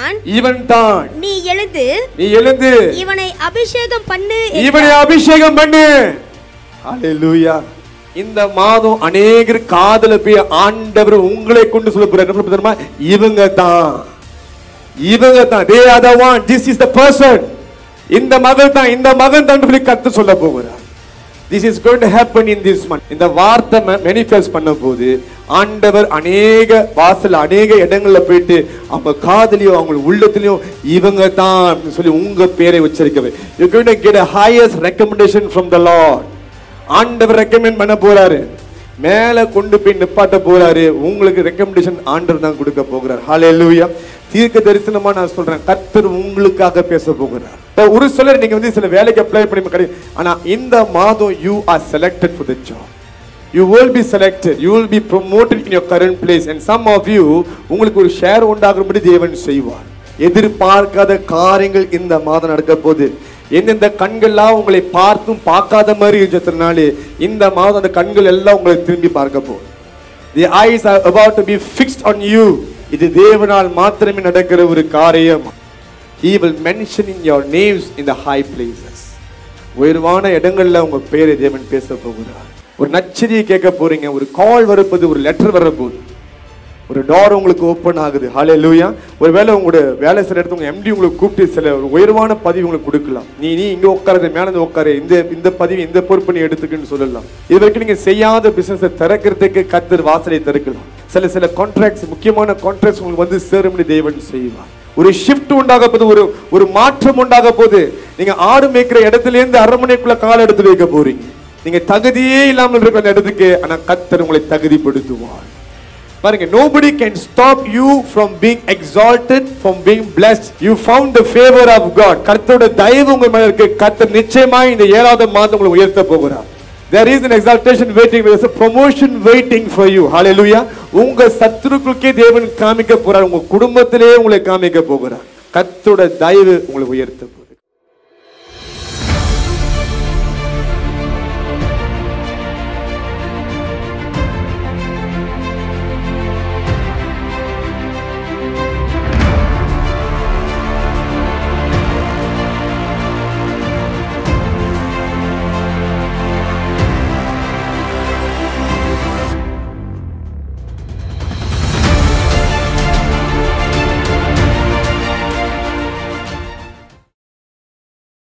தான் இவன் தான் நீ எழுந்து நீ எழுந்து இவனை அபிஷேகம் பண்ணு இவனை அபிஷேகம் பண்ணு ஹalleluya இந்த மாதம் அநேகர் காதல போய் ஆண்டவர் உங்களை கொண்டு சொல்ல போறாரு என்ன சொல்ல போறாரு தெரியுமா? இவங்க தான் இவங்க தான் they are the one this is the person இந்த மகள் தான் இந்த மகன் தான் சொல்லி கத்து சொல்ல போகிறார் this is going to happen in this month இந்த வார்த்தை மேனிஃபெஸ்ட் பண்ண போது ஆண்டவர் அநேக வாசல் அநேக இடங்கள்ல போயிட்டு அவங்க காதலியும் அவங்க உள்ளத்திலையும் இவங்க தான் அப்படின்னு சொல்லி உங்க பேரை உச்சரிக்கவே you going to get a highest recommendation from the lord ஆண்டவர் ரெக்கமெண்ட் பண்ண போறாரு மேல கொண்டு போய் நிப்பாட்ட போறாரு உங்களுக்கு ரெக்கமெண்டேஷன் ஆண்டவர் தான் கொடுக்க போகிறார் ஹalleluya தீர்க்க தரிசனமா நான் சொல்றேன் கர்த்தர் உங்களுக்காக பேச போகிறார் இப்ப ஒரு சிலர் நீங்க வந்து சில வேலைக்கு அப்ளை பண்ணி கிடையாது ஆனா இந்த மாதம் you are selected for the job you will be selected you will be promoted in your current place and some of you உங்களுக்கு ஒரு ஷேர் உண்டாகும்படி தேவன் செய்வார் எதிர்பார்க்காத காரியங்கள் இந்த மாதம் நடக்க போகுது எந்தெந்த கண்கள்லாம் உங்களை பார்த்தும் பார்க்காத மாதிரி இருந்ததுனாலே இந்த மாதம் அந்த கண்கள் எல்லாம் உங்களை திரும்பி பார்க்க போகுது the eyes are about to be fixed on you இது தேவனால் மாத்திரமே நடக்கிற ஒரு காரியம் he will mention in your names in the high places உயர்வான இடங்கள்ல உங்க பேரை தேவன் பேச போகிறார் ஒரு நச்சரியை கேட்க போறீங்க ஒரு கால் வரப்போது ஒரு லெட்டர் வரப்போகுது ஒரு டோர் உங்களுக்கு ஓப்பன் ஆகுது ஹாலே லூயா ஒருவேளை உங்களோட வேலை சில இடத்துல உங்க எம்டி உங்களுக்கு கூப்பிட்டு சில ஒரு உயர்வான பதவி உங்களுக்கு கொடுக்கலாம் நீ நீ இங்க உட்காரது மேல இருந்து உட்காரு இந்த இந்த பதவி இந்த பொறுப்பு நீ எடுத்துக்குன்னு சொல்லலாம் இது வரைக்கும் நீங்க செய்யாத பிசினஸை திறக்கிறதுக்கு கத்தர் வாசலை திறக்கலாம் சில சில கான்ட்ராக்ட்ஸ் முக்கியமான கான்ட்ராக்ட்ஸ் உங்களுக்கு வந்து சேரும்படி தேவன் செய்வார் ஒரு ஷிஃப்ட் உண்டாக போது ஒரு ஒரு மாற்றம் உண்டாக போது நீங்க ஆடு மேய்க்கிற இடத்துல இருந்து அரண்மனைக்குள்ள கால் எடுத்து வைக்க போறீங்க நீங்க தகுதியே இல்லாமல் இருக்கிற அந்த இடத்துக்கு ஆனா கத்தர் உங்களை தகுதிப்படுத்துவார் பாருங்க nobody can stop you from being exalted from being blessed you found the favor of god கர்த்தரோட தயவு உங்க மேல இருக்கு கர்த்தர் நிச்சயமாய் இந்த ஏழாவது மாதம் உங்களை உயர்த்த போகிறார் there is an exaltation waiting there is a promotion waiting for you hallelujah உங்க சத்துருக்களுக்கே தேவன் காமிக்க போறார் உங்க குடும்பத்திலே உங்களை காமிக்க போகிறார் கர்த்தரோட தயவு உங்களை உயர்த்த